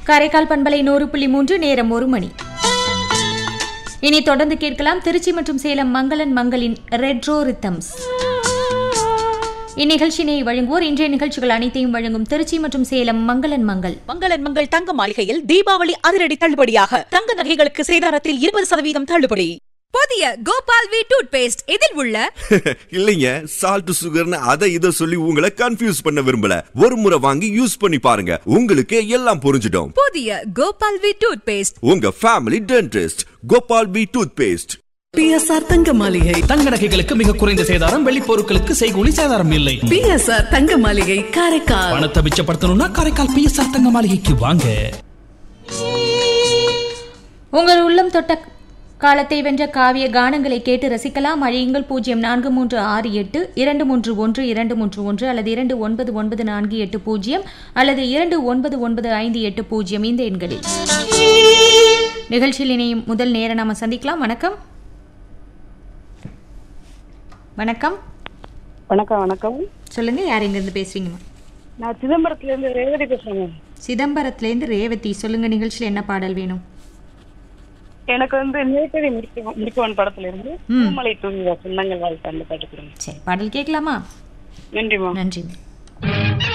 காரைக்கால் பண்பலை நூறு புள்ளி மூன்று நேரம் ஒரு மணி இனி தொடர்ந்து கேட்கலாம் திருச்சி மற்றும் சேலம் மங்களன் மங்களின் ரெட்ரோ ரித்தம்ஸ் இந்நிகழ்ச்சியினை வழங்குவோர் இன்றைய நிகழ்ச்சிகள் அனைத்தையும் வழங்கும் திருச்சி மற்றும் சேலம் மங்களன் மங்கள் மங்களன் மங்கள் தங்க மாளிகையில் தீபாவளி அதிரடி தள்ளுபடியாக தங்க நகைகளுக்கு சேதாரத்தில் இருபது சதவீதம் தள்ளுபடி புதிய கோபால் வி டூத் பேஸ்ட் இதில் உள்ள இல்லைங்க சால்ட் சுகர்னு அதை இதை சொல்லி உங்களை கன்ஃபியூஸ் பண்ண விரும்பல ஒரு முறை வாங்கி யூஸ் பண்ணி பாருங்க உங்களுக்கு எல்லாம் புரிஞ்சிடும் புதிய கோபால் வி டூத் பேஸ்ட் உங்க family dentist Gopal P toothpaste BSR தங்க மாளிகை தங்க நகைகளுக்கு மிக குறைந்த சேதாரம் வெள்ளி பொருட்களுக்கு செய்கூலி சேதாரம் இல்லை பிஎஸ்ஆர் தங்க மாளிகை காரைக்கால் பணத்தை மிச்சப்படுத்தணும்னா காரைக்கால் பிஎஸ்ஆர் தங்க மாளிகைக்கு வாங்க உங்கள் உள்ளம் தொட்ட காலத்தை வென்ற காவிய கானங்களை கேட்டு ரசிக்கலாம் அழையுங்கள் பூஜ்ஜியம் நான்கு மூன்று ஆறு எட்டு இரண்டு மூன்று ஒன்று இரண்டு மூன்று ஒன்று அல்லது இரண்டு ஒன்பது ஒன்பது நான்கு எட்டு பூஜ்ஜியம் அல்லது இரண்டு ஒன்பது ஒன்பது ஐந்து எட்டு பூஜ்ஜியம் இந்த எண்களில் நிகழ்ச்சியில் இணையும் முதல் நேரம் நாம சந்திக்கலாம் வணக்கம் வணக்கம் வணக்கம் வணக்கம் சொல்லுங்க யார் இங்கிருந்து பேசுறீங்கம்மா நான் சிதம்பரத்துல இருந்து ரேவதி பேசுறேங்க சிதம்பரத்துலேருந்து ரேவதி சொல்லுங்க நிகழ்ச்சியில் என்ன பாடல் வேணும் எனக்கு வந்து நேற்றடி முடிக்க முடிக்கவன் படத்துல இருந்து பூமலை தூங்கி சொந்தங்கள் வாழ்க்கை அந்த பாட்டு கொடுங்க சரி பாடல் கேட்கலாமா நன்றிமா நன்றி